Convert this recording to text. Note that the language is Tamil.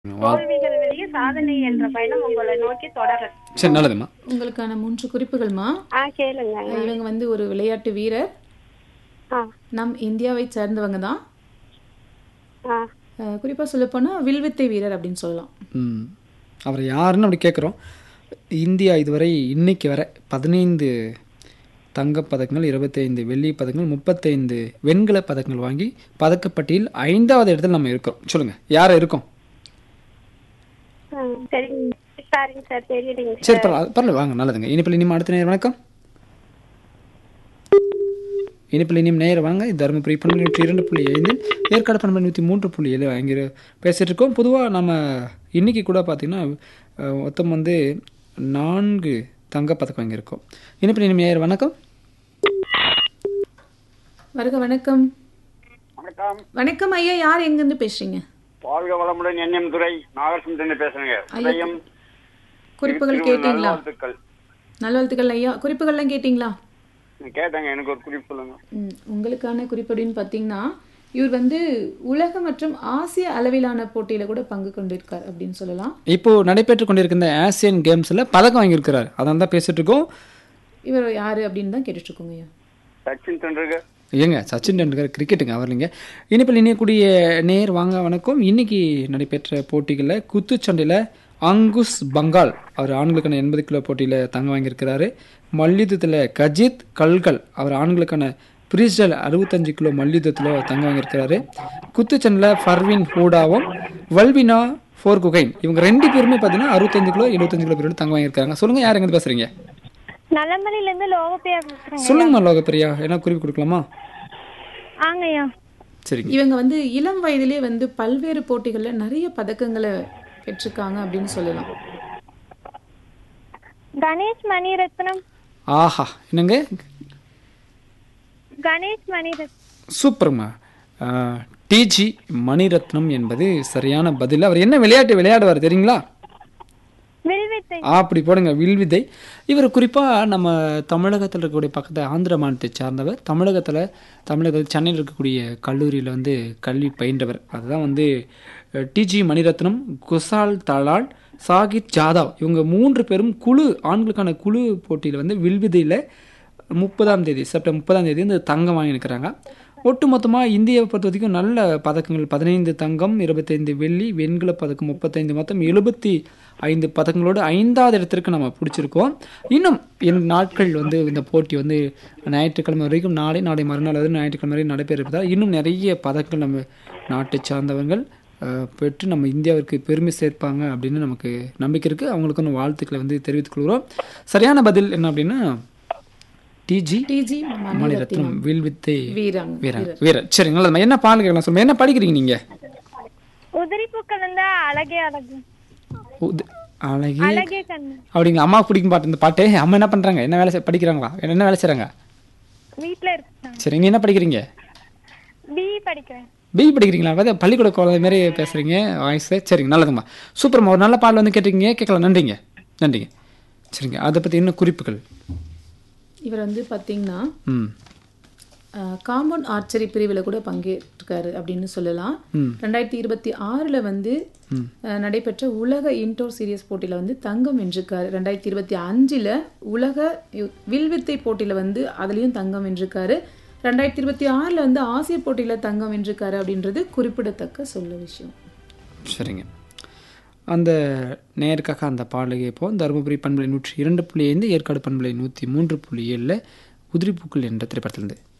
வாழ் தோல்விகள் வெளியே சாதனை என்ற பயணம் உங்களை நோக்கி தொடரும் சரி நல்லதும்மா உங்களுக்கான மூன்று குறிப்புகள்மா ஆ கேளுங்க இவங்க வந்து ஒரு விளையாட்டு வீரர் ஆ நம் இந்தியாவை சேர்ந்தவங்க தான் ஆ குறிப்பாக சொல்லப்போனால் வில்வித்தை வீரர் அப்படின்னு சொல்லலாம் ம் அவர் யாருன்னு அப்படி கேட்குறோம் இந்தியா இதுவரை இன்னைக்கு வரை பதினைந்து தங்கப் பதக்கங்கள் இருபத்தைந்து வெள்ளி பதக்கங்கள் முப்பத்தைந்து வெண்கல பதக்கங்கள் வாங்கி பதக்கப்பட்டியல் ஐந்தாவது இடத்துல நம்ம இருக்கோம் சொல்லுங்கள் யார் இருக்கோம் ஆ, சரிங்க சரிங்க சார் தெரியலைங்க சரி பரவாயில்ல பரவாயில்ல வாங்க நல்லதுங்க இனிப்பில் இனிமே அடுத்த நேரம் வணக்கம் இனிப்பில் இனியும் நேரம் வாங்க இது தருமபுரி பன்னெண்டு நூற்றி இரண்டு புள்ளி ஐந்து ஏற்காடு பன்னெண்டு நூற்றி மூன்று புள்ளி ஏழு அங்கே பேசிகிட்டு இருக்கோம் பொதுவாக நம்ம இன்னைக்கு கூட பார்த்திங்கன்னா அஹ், மொத்தம் வந்து நான்கு தங்கப்பதக்கம் வாங்கியிருக்கோம் இனிப்பில் இனிமே நேரம் வணக்கம் வருக வணக்கம் வணக்கம் வணக்கம் ஐயா யார் எங்கேருந்து பேசுறீங்க வாழ்க வளமுடன் என்எம் துரை நாகரசன் பேசுறேங்க உதயம் குறிப்புகள் திருவள்ளூர் கேட்டீங்களா நல்வாழ்த்துக்கள் நல்வாழ்த்துக்கள் ஐயா குறிப்புகள்லாம் கேட்டிங்களா நான் கேட்டேங்க எனக்கு ஒரு குறிப்பு சொல்லுங்க ம், உங்களுக்கான குறிப்பு அப்படின்னு பார்த்தீங்கன்னா இவர் வந்து உலக மற்றும் ஆசிய அளவிலான போட்டியில கூட பங்கு கொண்டிருக்கார் அப்படின்னு சொல்லலாம் இப்போது நடைபெற்று கொண்டிருக்கிற ஆசியன் கேம்ஸில் பதக்கம் வாங்கியிருக்கிறார் அதான் தான் பேசிகிட்டு இருக்கோம் இவர் யாரு அப்படின்னு தான் கேட்டுட்டு இருக்கோங்க ஐயா சச்சின் டெண்டுல்கர் ஏங்க சச்சின் டெண்டுல்கர் கிரிக்கெட்டுங்க அவர் இல்லைங்க இனிப்பில் இணையக்கூடிய நேர் வாங்க வணக்கம் இன்னைக்கு நடைபெற்ற போட்டிகளில் குத்துச்சண்டையில் அங்குஸ் பங்கால் அவர் ஆண்களுக்கான எண்பது கிலோ போட்டியில் தங்க வாங்கியிருக்கிறாரு மல்யுத்தத்தில் கஜித் கல்கல் அவர் ஆண்களுக்கான பிரீஸ்டல் அறுபத்தஞ்சு கிலோ மல்யுத்தத்தில் தங்க வாங்கியிருக்கிறாரு குத்துச்சண்டையில் ஃபர்வின் ஹூடாவும் வல்வினா ஃபோர் குகைன் இவங்க ரெண்டு பேருமே பார்த்தீங்கன்னா அறுபத்தஞ்சு கிலோ எழுபத்தஞ்சு கிலோ பேரோட தங்க வாங்கியிருக்காங்க சொல்லுங்கள் யார் எங்கே பேசுகிறீங்க நலமலையில இருந்து லோகப்பையா பேசுறேங்க சொல்லுங்கம்மா லோகப்பிரியா என்ன குறிப்பு கொடுக்கலாமா ஆங்கய்யா சரிங்க இவங்க வந்து இளம் வயதிலே வந்து பல்வேறு போட்டிகள்ல நிறைய பதக்கங்களை பெற்றிருக்காங்க அப்படின்னு சொல்லலாம் கணேஷ் மணிரத்னம் ஆஹா என்னங்க கணேஷ் மணிரத்னம் சூப்பருங்கம்மா டிஜி மணிரத்னம் என்பது சரியான பதில் அவர் என்ன விளையாட்டு விளையாடுவார் தெரியுங்களா வில்வித்தை அப்படி போடுங்க வில்வித்தை இவர் குறிப்பாக நம்ம தமிழகத்தில் இருக்கக்கூடிய பக்கத்து ஆந்திர மாநிலத்தை சார்ந்தவர் தமிழகத்தில் தமிழக சென்னையில் இருக்கக்கூடிய கல்லூரியில் வந்து கல்வி பயின்றவர் அதுதான் வந்து டிஜி மணிரத்னம் குசால் தலால் சாகித் ஜாதவ் இவங்க மூன்று பேரும் குழு ஆண்களுக்கான குழு போட்டியில் வந்து வில்வித்தையில் முப்பதாம் தேதி செப்டம்பர் முப்பதாம் தேதி இந்த தங்கம் வாங்கியிருக்கிறாங்க ஒட்டுமொத்தமாக இந்தியாவை பொறுத்த வரைக்கும் நல்ல பதக்கங்கள் பதினைந்து தங்கம் இருபத்தைந்து வெள்ளி வெண்கல பதக்கம் முப்பத்தைந்து மொத்தம் எழுபத்தி ஐந்து பதக்கங்களோடு ஐந்தாவது இடத்திற்கு நம்ம பிடிச்சிருக்கோம் இன்னும் இரண்டு நாட்கள் வந்து இந்த போட்டி வந்து ஞாயிற்றுக்கிழமை வரைக்கும் நாளை நாளை மறுநாள் வந்து ஞாயிற்றுக்கிழமை வரை நடைபெறுவதால் இன்னும் நிறைய பதக்கங்கள் நம்ம நாட்டை சார்ந்தவர்கள் அஹ், பெற்று நம்ம இந்தியாவிற்கு பெருமை சேர்ப்பாங்க அப்படின்னு நமக்கு நம்பிக்கை இருக்குது அவங்களுக்கான வாழ்த்துக்களை வந்து தெரிவித்துக் கொள்கிறோம் சரியான பதில் என்ன அப்படின்னா டிஜி டிஜி மணிரத்னம் வில்வித்தை வீராங்க வீரன் வீரர் சரி நல்லதும்மா என்ன பால் கேட்கலாம் சொல்லுங்க என்ன படிக்கிறீங்க நீங்க உதிரி பூக்கள் வந்து அழகே அழகு உது- அழகி அழகே கண்ணு அப்படிங்களா அம்மா பிடிக்கும் பாட்டு இந்த பாட்டு அம்மா என்ன பண்றாங்க என்ன வேலை செய்- படிக்கிறாங்களா என்ன வேலை செய்றாங்க வீட்ல இருக்காங்க சரி நீங்க என்ன படிக்கிறீங்க பி படிக்கிறேன் பி படிக்கிறீங்களா பார்த்தா பள்ளிக்கூட குழந்தை மாதிரி பேசுறீங்க வாய்ஸ் சரிங்க நல்லதுங்கம்மா சூப்பர்மா ஒரு நல்ல பாடல் வந்து கேட்டிருக்கீங்க கேட்கலாம் நன்றிங்க நன்றிங்க சரிங்க அதை பற்றி இன்னும் குறிப்புகள் இவர் வந்து பார்த்தீங்கன்னா ம் காம்பவுண்ட் ஆர்ச்சரி பிரிவில் கூட பங்கேற்றிருக்காரு அப்படின்னு சொல்லலாம் ரெண்டாயிரத்தி இருபத்தி ஆறில் வந்து அஹ், நடைபெற்ற உலக இன்டோர் சீரியஸ் போட்டியில் வந்து தங்கம் வென்றிருக்காரு ரெண்டாயிரத்தி இருபத்தி அஞ்சில் உலக யு- வில்வித்தை போட்டியில் வந்து அதுலேயும் தங்கம் வென்றிருக்காரு ரெண்டாயிரத்தி இருபத்தி ஆறில் வந்து ஆசிய போட்டியில் தங்கம் வென்றிருக்காரு அப்படின்றது குறிப்பிடத்தக்க சொல்ல விஷயம் சரிங்க அந்த நேருக்காக அந்த பாடலை கேட்போம் தருமபுரி பண்பலை நூற்றி இரண்டு புள்ளி ஐந்து ஏற்காடு பண்பலை நூற்றி மூன்று புள்ளி ஏழில் உதிரிப்பூக்கள் என்ற திரைப்படத்திலிருந்து